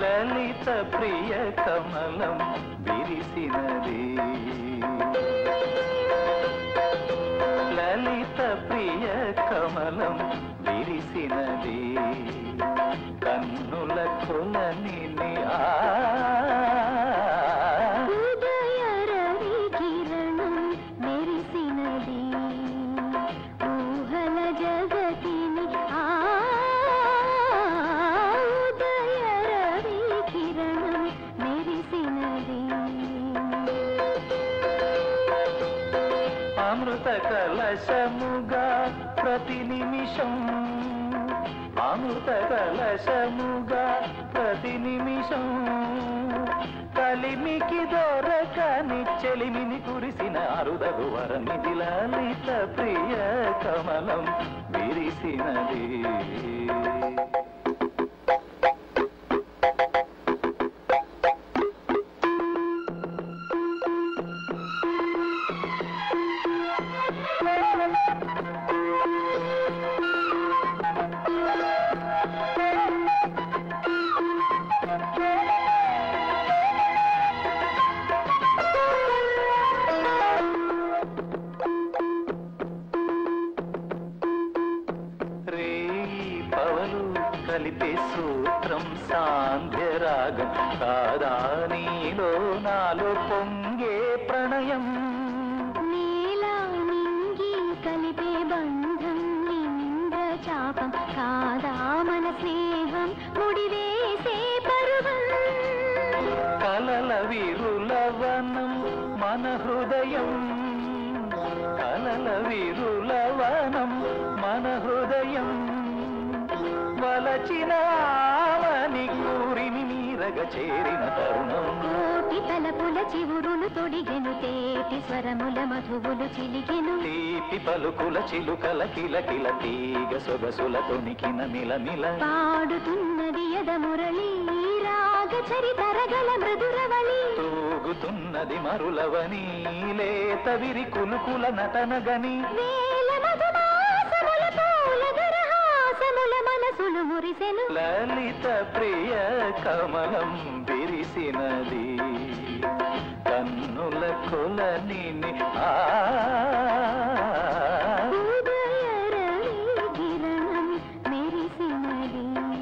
లలిత ప్రియ కమలం విరిసినది లలిత ప్రియ కమలం విరిసినది కన్నుల కొలని ఆ ఉదయ రవి కిరణం మెరిసినది ఊహల జగతిని ఆ ఉదయ రవి కిరణం మెరిసినది అమృత కలశముగా ప్రతి నిమిషం అమృత కలశముగా ప్రతి నిమిషం కలిమికి దొరకని చెలిమిని కురిసిన అరుదగు వరమిది లలిత ప్రియ కమలం విరిసినది రేయి పవలు కలిపే సూత్రం సాంధ్య రాగం కాదా నీలో నాలో పొంగే ప్రణయం నీలా నింగి కలిపే బంధం ఇంద్ర చాపం కాదా మన స్నేహం ముడివేసే పరువం కలల విరులవనం మన హృదయం కలల విరులవనం మన హృదయం వలచిన ఆమని కూరిని నీరగ చేరిన తరుణం కోటి తలపుల చివురులు తొడిగెను తేటి స్వరముల మధువులు చిలిగెను తీపి పలుకుల చిలుకల కిల కిల తీగ సొగసుల తొణికిన మిలమిల పాడుతున్నది యద మురళి రాగ చరితరగల మృదురవళి తూగుతున్నది మరులవని లేత విరి కులుకుల నటనగని వేల మధుమాసముల పూల దరహాసముల మనసులు మురిసెను లలిత ప్రియ కమలం విరిసినది కన్నుల కొలని ఆ ఉదయ రవి కిరణం మెరిసినది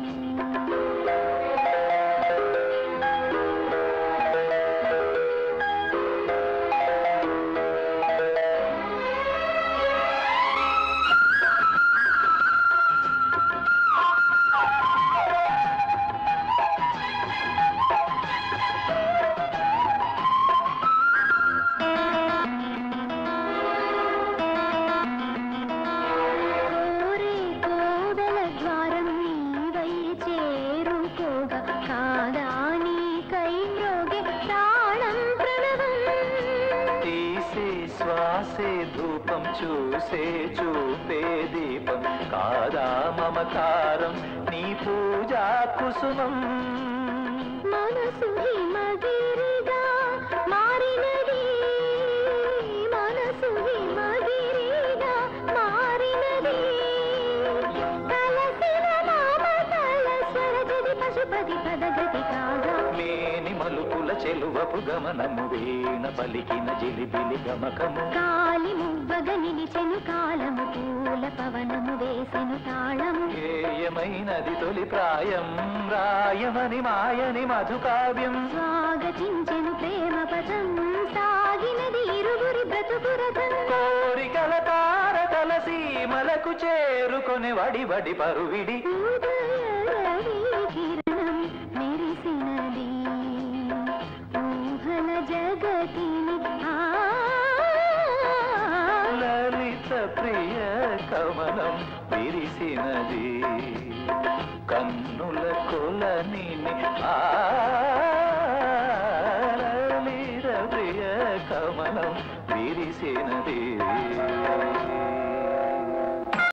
కోరే కోదల ద్వారం నీవై చేరుకోగా కాదా నీకై మ్రోగే ప్రాణం ప్రణవం తీసే శ్వాసే ధూపం చూసే చూపే దీపం కాదా మమకారం నీ పూజా కుసుమం మనసు హిమగిరిగా మారినది మనసు హిమగిరిగా మారినది కలసిన మామతల స్వరజది పశుపతి పదగతి కాగా లేని మలుపుల చెలువపు గమనము వీణ పలికిన జిలిబిలి గమకము కాలి మువ్వగ నిలిచెను కాలము పూల పవనము వేసెను తాళము ఏయమైనది తొలి ప్రాయం రాయమని మాయని మధుకావ్యం స్వాగతించెను ప్రేమ పదం సాగినది ఇరుగురి బ్రతుకురథం కోరికల తారతల సీమలకు చేరుకొని వడి వడి పరువిడి ఉదయ రవి కిరణం మెరిసినది ఊహల జగతిని ఆ లలిత ప్రియ కమలం విరిసినది కన్నుల కొలని ఆ